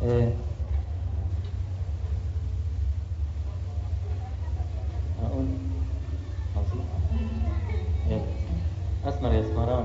ايه اقول عظيم يلا اسمر يا اسمران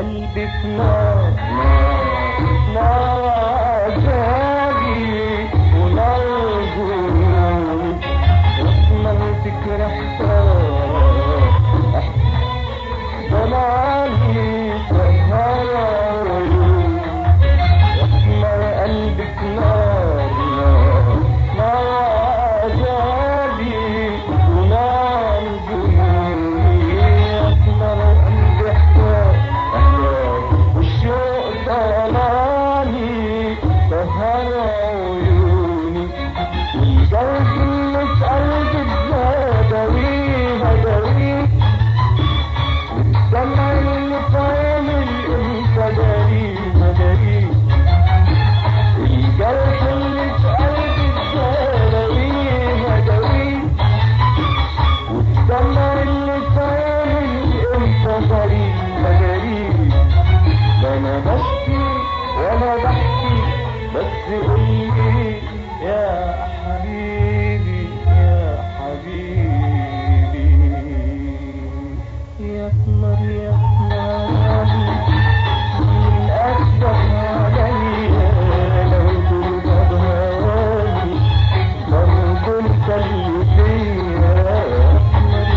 قلبي في نار نار نار عذابي ونار جنوني رحمة الفكر احتار ضلالي سهر عيوني احنا قلبك نار نار نار عذابي ونار جنوني احنا قلبي احتار احتار والشوق طلعني سهر عيوني والقلب اللي في قلبي اتزاد اويه هداويه والدمع اللي في عيني انت داري مداري الجرح اللي في قلبي اتداوي هداوي والدمع اللي في عيني انت داري مداري لا انا بشكي ولا بحكي بس قولي يا حبيبي يا حبيبي يا قمر يا قمر من أسبح عليا لو كنت أبهاني لو كنت اللي فيا يا قمر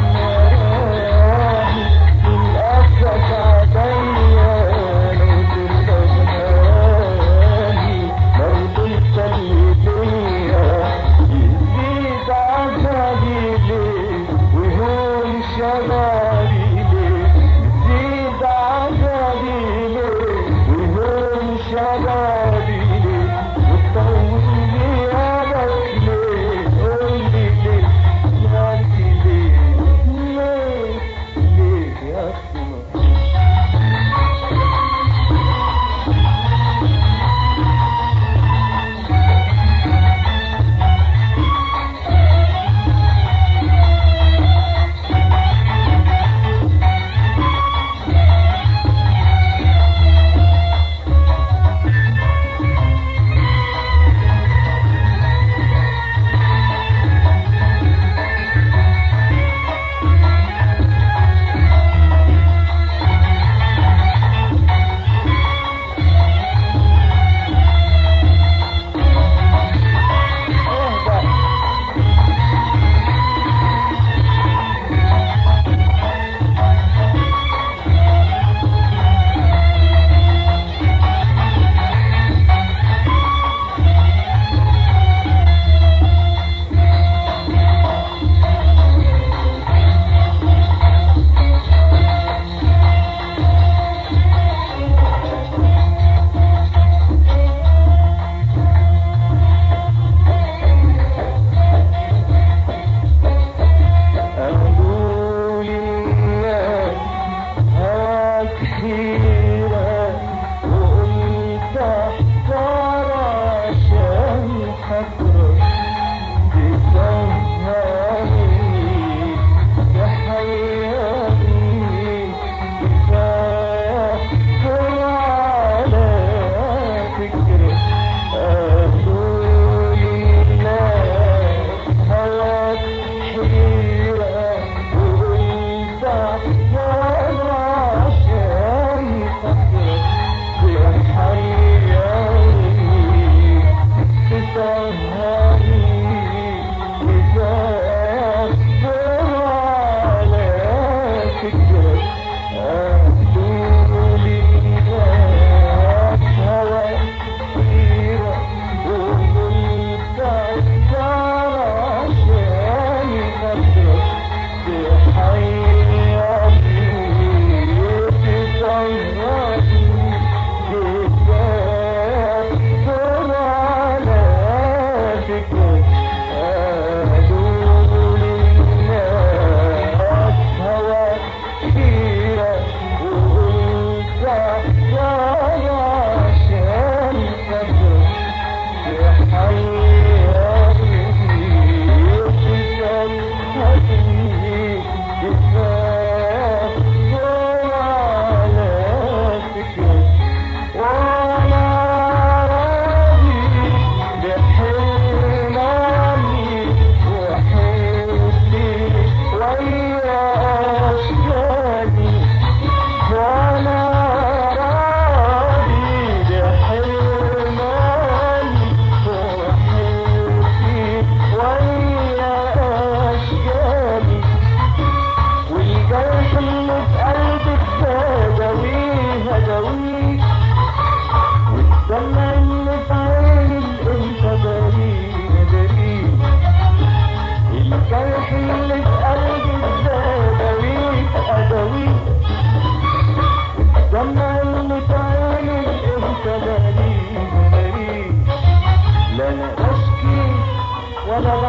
يا قمر من أسبح عليا لو كنت أبهاني لو كنت اللي فيا يزيد عذابي ليه ويهون شبابي ليه يزيد عذابي ليه ويهون شبابي ليه وتطول غيابك ليه قولي ليه يا أختي ليه ليه ليه يا أختي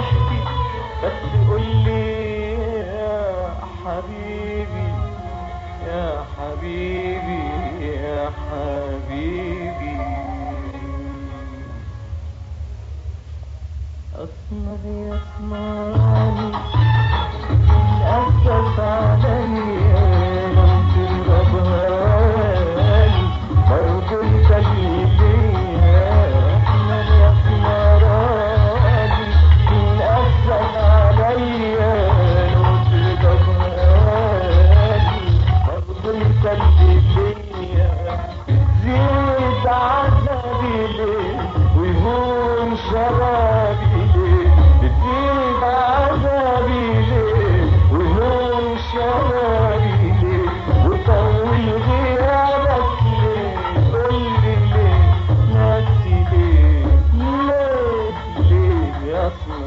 بحكي بس قولي يا حبيبي يا حبيبي يا حبيبي أسمر يسمعني أسف عليا لو تضربهالي برضو انت اللي ليا أسمر يسمراني من أسف عليا لو تضربهالي برضو انت اللي ليا زيد عذابي ليه ويهون شبابي ليه بتزيد عذابي ليه ويهون شبابي ليه وطول غيابك ليه قولي ليه ناسي ليه ليه ليه يا اسمر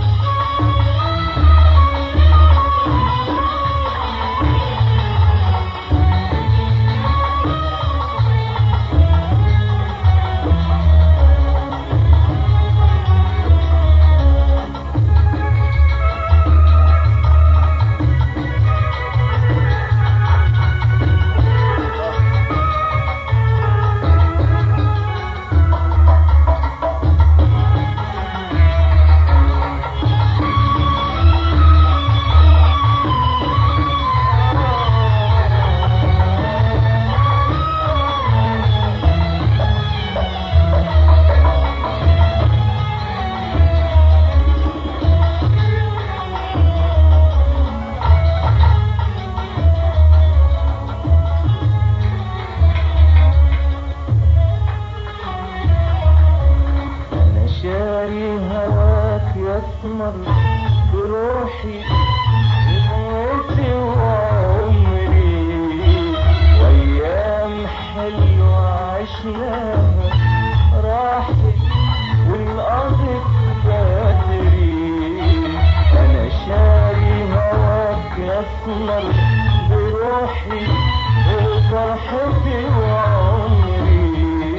أنا شاري هواك يسمر بروحي بموتي وعمري وأيام حلوة عشناها راحت والقضت بدري أنا شاري هواك يسمر بروحي وفرحتي وعمري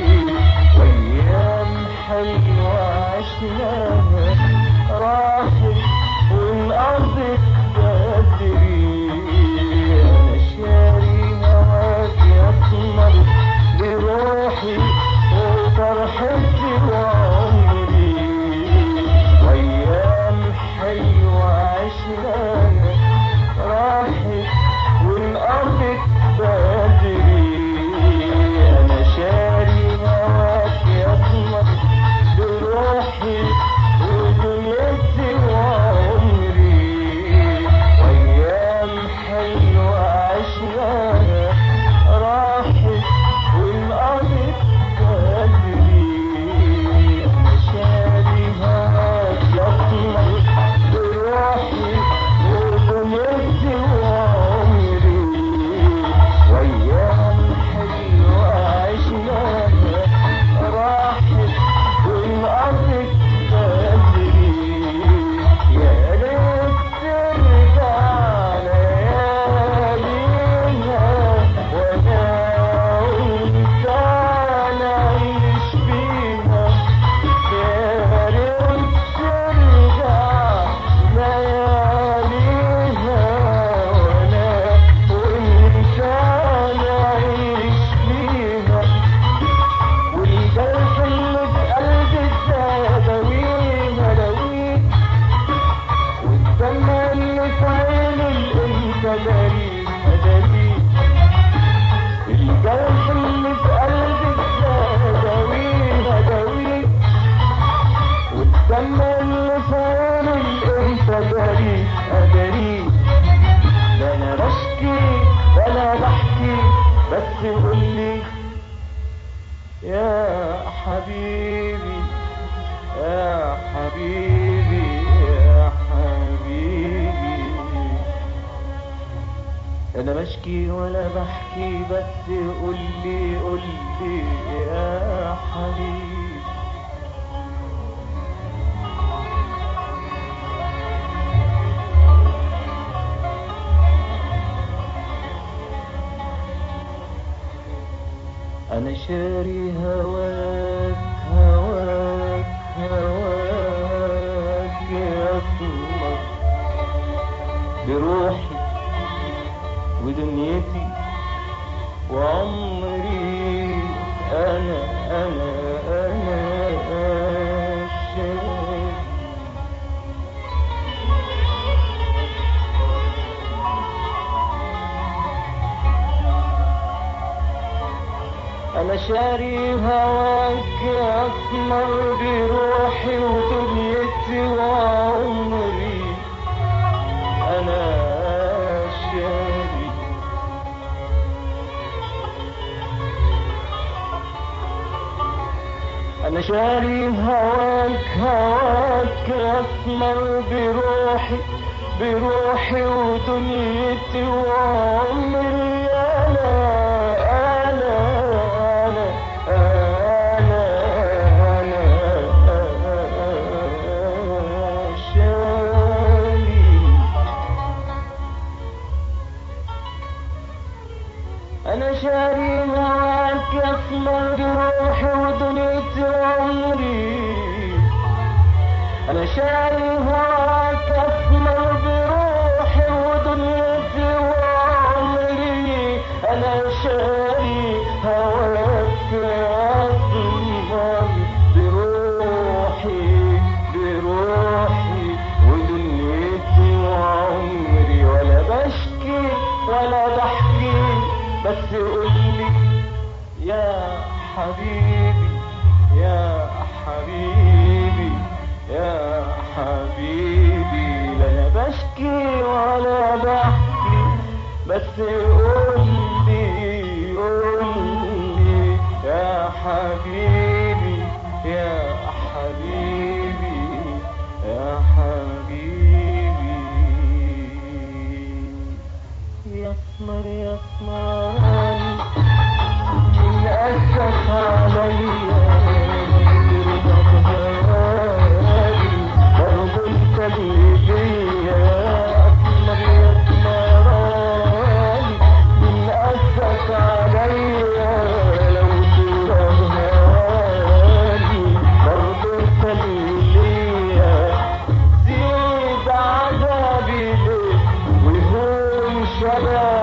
وايام حلوة عشناها راحت والارض بدري انا شاري هواك يسمر بروحي وفرحتي وعمري وايام حلوة عشناها راحت والارض بدري انا شاري هواك يسمر بروحي ودنيتي وعمري وايام حلوة عشناها راحت والارض بدري انا شاري هواك يسمر بروحي ودنيتي وعمري وايام حلوة عشناها راحت والارض بدري يا ريت ترجع لياليها وانا وانت نعيش فيها يا ريت ترجع لياليها وانا وانت نعيش فيها والجرح اللي بقلبي ازاي اداويه اداويه والدم اللي في عيني الانت داريه اداريه الجرح اللي في قلبي ازاي اداويه اداويه والدم اللي في عيني الانت داريه اداريه لا انا بشكي ولا بحكي بس قولي يا حبيبي يا حبيبي يا حبيبي انا بشكي ولا بحكي بس قولي قولي يا حبيبي أنا شاري هواك هواك هواك يا أسمر بروحي ودنيتي وعمري أنا أنا أنا شايف أنا شاري هواك أسمر بروحي ودنيتي وعمري أنا شاري أنا شاري هواك هواك أسمر بروحي بروحي ودنيتي وعمري أنا أنا أنا أنا أنا شاري أنا شاري معاك أسمر بروحي ودنيتي وعمري أنا شاري هواك أسمر بروحي ودنيتي وعمري أنا شاري هواك أسمر بروحي بروحي ودنيتي وعمري ولا بشكي ولا بحكي بس قولي يا حبيبي يا حبيبي يا حبيبي لا انا بشكي ولا بحكي بس قولي قولي يا حبيبي يا حبيبي يا حبيبي يسمر يسمراني من أسف عليا برضو انت بيديا أسمر يسمراني من أسف عليا لو ترهاني برضو انت بيديا زيد عذابي ليه ويهون شبابي